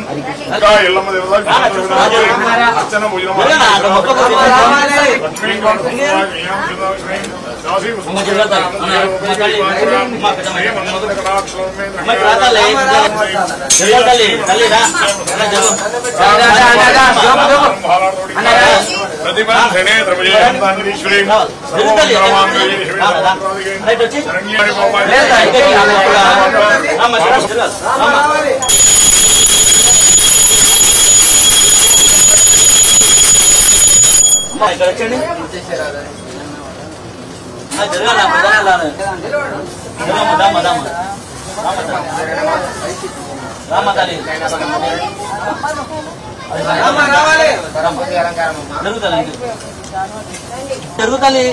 ఇంకా ఎల్లమ్మ దేవత అర్చన భుజనం లక్ష్మీ ప్రతిబంధనే ద్రవ్యేశ్వరీ ఇక్కడ వచ్చండి జరగాల జరగాల దామ దామ రామ తల్లి జరుగుతుంది జరుగుతుంది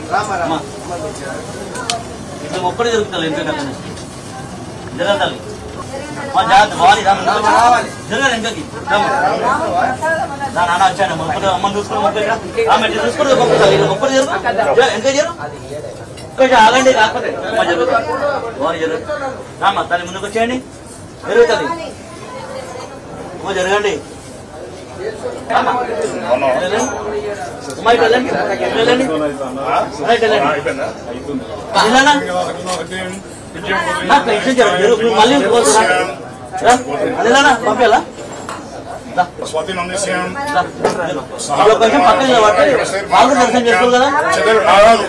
ఇట్లా ఒక్కడే జరుగుతుంది ఎంత జరగాలి మా జాగ్రత్త బావాలి జరగాలి ఇంకకి నా నాన్న వచ్చాను మొక్కలు అమ్మని చూసుకుని మొక్కలు ఆమె చూసుకుని మొక్కలు మొక్కలు జరుగు ఎంత జరు కొంచెం ఆగండి కాకపోతే అమ్మ జరుగుతుంది బాగా జరుగుతుంది రామ్మ తల్లి ముందుకు వచ్చేయండి జరుగుతుంది అమ్మ జరగండి రామ్మ. వెళ్ళండి. అమ్మ ఇటు వెళ్ళండి. ఇటు వెళ్ళండి. అమ్మ ఇటు వెళ్ళండి. వెళ్ళనా? నా పెన్షన్ జరుగు. జరుగు. నువ్వు మళ్ళీ పోతున్నా రా. వెళ్ళనా? పంపేలా రా. స్వాతి నందిశ్యాం రా. ఇంకో కొంచెం పక్కన నిలబడండి. వాళ్ళు దర్శనం చేసుకోరు కదా చదువు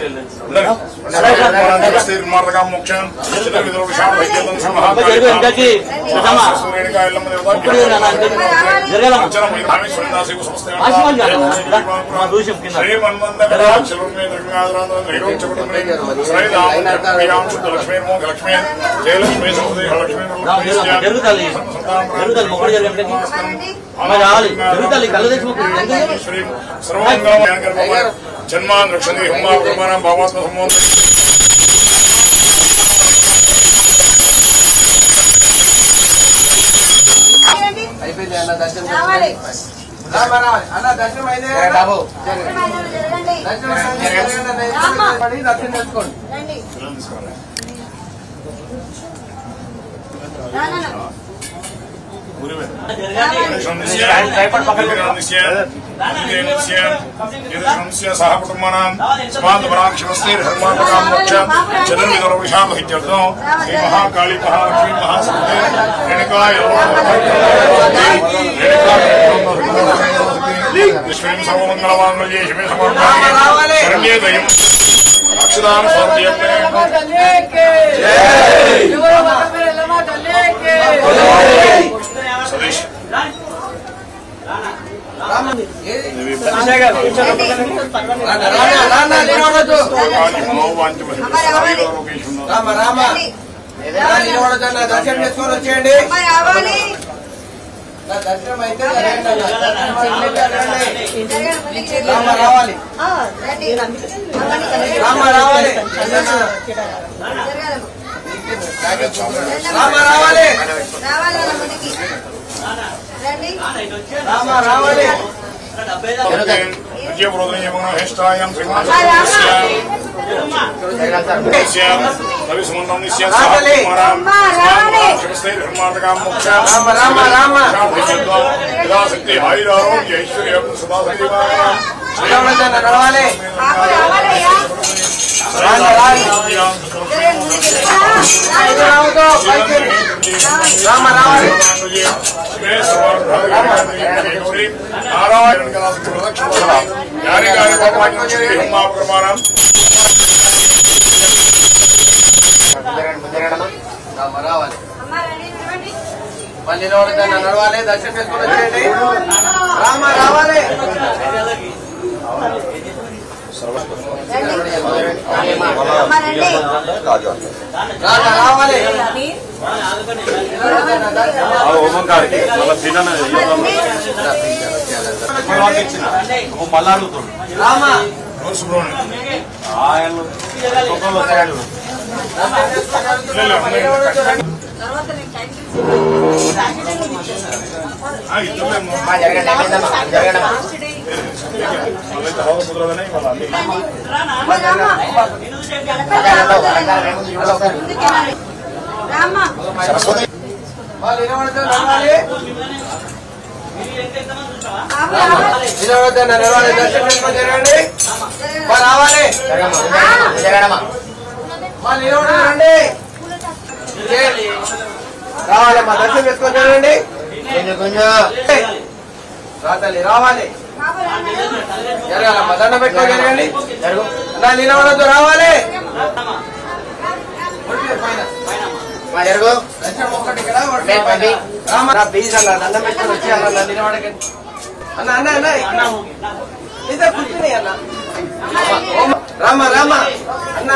మోక్షం చదువు విధులు విషాం వైద్యం అమ్మ జరుగు ఇంతకి సుధమ్మ. సూర్యునిగా ఎల్లమ్మ ఇప్పుడు జరగాలి నాన్న, ఇంతకి. జరగాలమ్మ. అర్చన మైదాని స్వయందాసి సంస్థ ఆశీర్వాదం చేయాలి. రా. మా దూష్యం కింద శ్రీ మన్మందర శివమే దృగ్నాదరాంధ్ర నైరోం చకుటమే శ్రీ దామోదరం శుద్ధ లక్ష్మీ మోగ లక్ష్మీ జయలక్ష్మీ సముదయ లక్ష్మీ రా, జరుగు. జరుగుతుంది జరుగుతుంది మొక్కలు జరగండి అమ్మ రావాలి జరుగుతుంది కళ్ళు తెచ్చి మొక్కలు ఎందుకు? శ్రీ సర్వంగా జన్మాన్ రక్షణి హుమా బ్రహ్మానం భావాత్మ సమూహం అయిపోయింది అన్న దర్శనం రావాలి రామ రావాలి అన్న దర్శనం అయితే జరగండి దర్శనం అయితే జరగండి అన్న. పడి దర్శనం చేసుకోండి రండి తీసుకోవాలి రా నాన్న. మహాకాళి మహాలక్ష్మి మహాసంతే విశ్వం సర్వమంగళమాంగళ్యే శివే సమర్పయామి శరణ్యే దయం అక్షదాన స్వర్గయజ్ఞే సతీష్ రానా, రానా, రానా, నిలబడొద్దు. కాళి మనోవాంఛ రామ రామ రా, నిలబడొద్దు అన్న దర్శనం చేసుకొని వచ్చేయండి అమ్మ రావాలి నా దర్శనం అయితే జరగండి అన్న. దర్శనం అయితే జరగండి. జరగండి, ముందుకి రండి. రామ రావాలి ఆ, రండి. అమ్మని జరగండి. రామ రావాలి జరగాలమ్మ. రామ రావాలి రావాలి వాళ్ళ ముందుకి రండి రామ రావాలి విజయప్రోదయం రామ రామ రామ యథాశక్తి ఆయురారోగ్య ఐశ్వర్యం సదాశక్తి నిలబడొద్దు అన్న నడవాలి ఆకు రావాలయ్యా రాండి, రాండి. జరగండి, ముందుకి రండి. ఐదు రావద్దు, పైకి. రామ రావాలి నారాయణ కళాశక్తి ప్రదక్షిణ యారి గారి భగవాన్ శ్రీ హుమాప్రమాణం రామ రావాలి అమ్మ రండి నిలబడండి. మళ్ళీ నిలబడొద్దు అన్న నడవాలి దర్శనం చేసుకొని వచ్చేయండి రామ రావాలి అమ్మ రండి రామ రావాలి మళ్ళా అడుగుతాడు రామ సుబ్రహ్మణ్యం ఆయన తర్వాత నేను టైం రామ్మా వాళ్ళు నిలబడొద్దు నడవాలి నిలబడతాను నడవాలి దర్శనం చేసుకొని జరగండి మా రావాలి మా నిలబడండి రావాలమ్మా దర్శనం చేసుకొని జరగండి రాతల్లి రావాలి జరగాలమ్మా దండం పెట్టుకొని జరగండి నా నిలబడద్దు రావాలి దర్శనం ఒక్కటి ఇక్కడ, ఒకటి రామ రా, ప్లీజ్ అన్న దండం పెట్టుకొని వచ్చేయాలన్న నిలబడకండి అన్న అన్న అన్న ఇదే కూర్చుని అన్న ఓం రామ రామ అన్న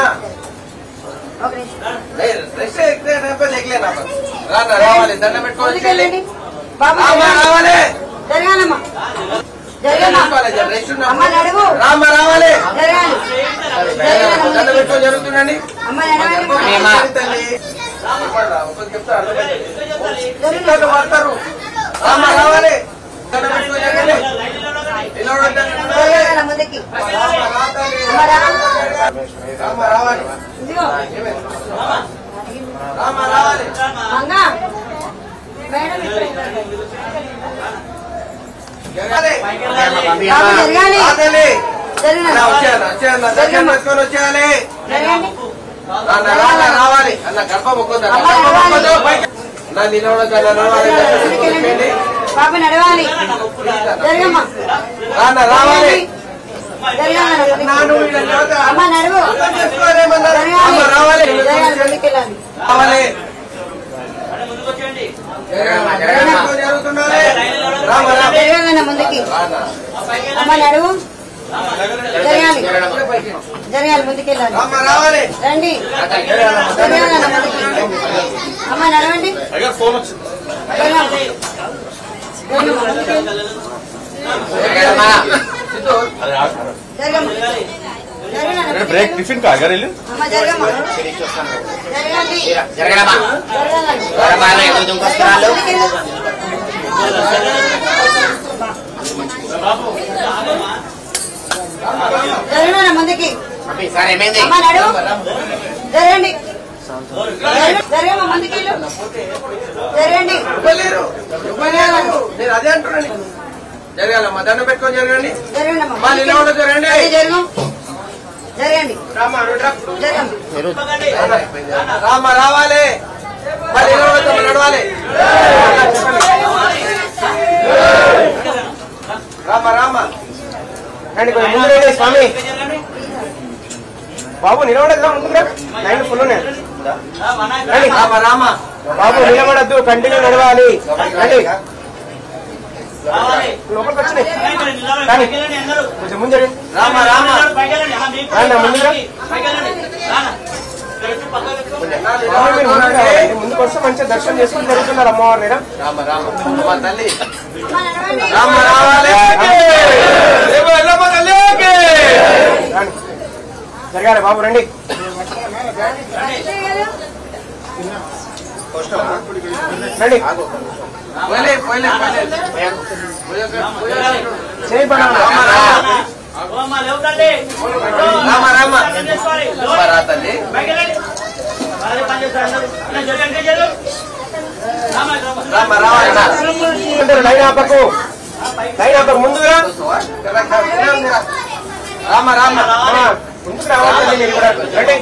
ఏయ్, రెస్ట్ ఎక్కితే రేపే ఎక్కలేనా రానా రావాలి దండం పెట్టుకొని వచ్చేయాలి. ముందుకెళ్ళండి బాబు రామ రావాలి జరగాలమ్మా జరగాలమ్మా తీసుకోవాలి, జర రెస్ట్ ఉన్నప్పుడు. అమ్మ నడువు రామ రావాలి జరగాలి దండం పెట్టుకొని జరుగుతుండండి అమ్మ నడవండి తల్లి ఒకరికి చెప్తా అర్థమైంది పడతారు రామ రావాలి దండం పెట్టుకొని జరగండి నిలబడండి. జరగాలి ముందుకి రామ రావాలి. అమ్మ రా రామ రావాలి ఇదిగో రామ రావాలి మంగ మేడం ఇక్కడ జరగాలి బాబు జరగాలి రావాలి. జరగండి అన్న వచ్చేయాలి వచ్చేయాలి దర్శనం చేసుకొని వచ్చేయాలి జరగండి అన్న రావాలి రావాలి అన్న గర్భ మొక్కొద్దు అమ్మ గర్భ రావాలి. మొక్కొద్దు బయట అన్న నిలబడద్దు అన్న నడవాలి దర్శనం చేసుకొని వచ్చేయండి. బాబు నడవాలి జరగమ్మా అన్న రావాలి జరగాలి నాను వీళ్ళ నిలబడతా. అమ్మ నడువు అర్థం చేసుకోలేమన్నారు. అమ్మ జరగాలి రావాలి జరగాలి ముందుకెళ్ళాలి రావాలి ముందుకు వచ్చేయండి జరగడం జరుగుతుండాలి రామ రామ జరగాలన్న ముందుకి అమ్మ నడువు జరగాలి జరగాలి ముందుకెళ్ళాలి రామ రావాలి రండి జరగాలన్న ముందుకి అమ్మ నడవండి జరగాలి. జరగమ్మా, ముందుకి. సిద్ధు జరగమ్మా. జరగాలన్న బ్రేక్ టిఫిన్ కా అగర్ అమ్మ జరగమ్మా జరగాలి జరగడమా జరగాలి ముందుకెళ్ళు. జరగాలన్న ముందుకి సార్ ఏమైంది అమ్మ నడు జరగండి జరగ- జరగమ్మా ముందుకి వెళ్ళు. జరగండి ఇవ్వలేరు ఇవ్వలేరు నేను అదే అంటున్నాను జరగాలమ్మా దండం పెట్టుకొని జరగండి జరగండి అమ్మా మా నిలబడ జరగండి అది జరగం జరగండి రామ రుడ్రా. జరగండి రామ రావాలి మరి నిలబడతాం నడవాలి రామ రామ రండి కొంచెం ముందు రండి స్వామి బాబు నిలబడద్దు ముందుగా లైన్ ఫుల్ ఉన్నాయి రండి రామ రామ బాబు నిలబడద్దు కంటిన్యూ నడవాలి రండి లోపలికి వచ్చినాయి కానీ కొంచెం ముందు రండి. రామ రామ రానా, ముందుగా. స్వామి, మీరు ముందుకు రావాలి. ముందుకు వస్తే మంచిగా దర్శనం చేసుకుని జరుగుతున్నారు అమ్మవారిని రామ రామ అమ్మ తల్లి అమ్మ నడవండి రామ రావాలి రండి. జరగాలి బాబు రండి రండి పోలే పోలే చేయి పడ రామ రామ రామ రామ రామ రా తల్లి రామ రామ అందరూ లైన్ ఆపకు లైన్ ఆపకు ముందుగా రామ రామ ఆ, ముందుకు రావాలి మీరు కూడా రండి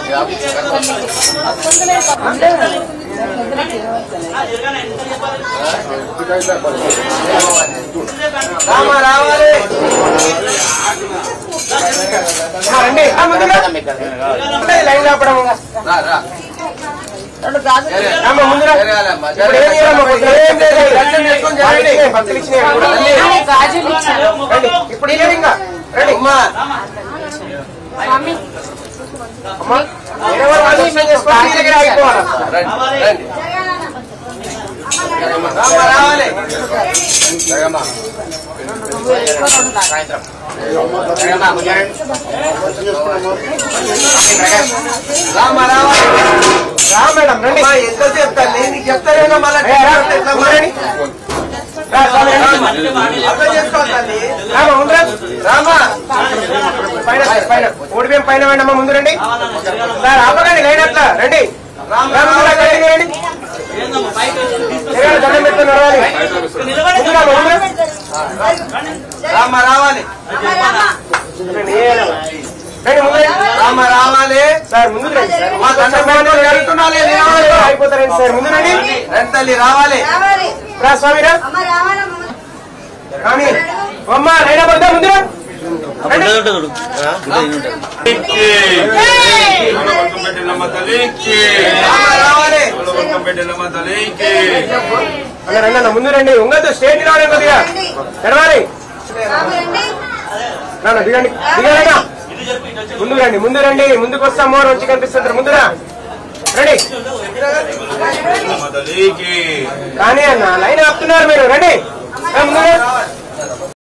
రామ రావాలి ఆ, రండి ఆ, ముందుగా రండి, లైన్ ఆపడం రా రా రామ ముందుగా ఇప్పుడు ఏం చేయాలమ్మా? కొంచెం ఏం లేదు. దర్శనం చేసుకొని జరగండి. భక్తులు ఇచ్చినాయి కూడా. రండి. ఇప్పుడు ఏం ఇంకా రండి అమ్మా అమ్మా వేరే వాళ్ళు ఆలోచన చేసుకోవాలి. మీ దగ్గర ఆగిపోవాలి. రండి రండి రామ రావాలి రామ రావాలి రా మేడం రండి ఎంత చెప్తాను నేను చెప్తానేమో మళ్ళీ ఎట్లా మారని రా, స్వామి, రండి. అర్థం చేసుకోవాలి తల్లి. రామ ఉండరా రామ పైన పైన ఓడిపోయి పైన వేయండి ముందు రండి సార్ ఆపకండి లైన్ అట్లా రండి రామ రామ కంటిన్యూ రండి జరగాలి, దండం పెట్టుకొని నడవాలి ముందుగా, ముందుగా. రామ సార్ ముందుకు రండి సార్ మా దండం జరుగుతున్నాలే అయిపోతారండి సార్ ముందు రండి రండి తల్లి రావాలి రావాలి రా స్వామిరా అమ్మ రావాలమ్మ కానీ అమ్మ నైనా పడ్డా ముందు రా. రండి. ఉంటుంది చూడు రామ రావాలి అన్న రండి అన్న ముందు రండి ఉంగతో స్టేట్ రావాలి కొద్దిగా నడవాలి రాము రండి నాన్న దిగండి దిగండి ఇది చెప్పి ఇటు వచ్చి ముందు రండి ముందు రండి ముందుకు వస్తా మోర్ వచ్చి కనిపిస్తుంటారు ముందురా రండి కానీ అన్న లైన్ ఆపుతున్నారు మీరు రండి రా, ముందు రా.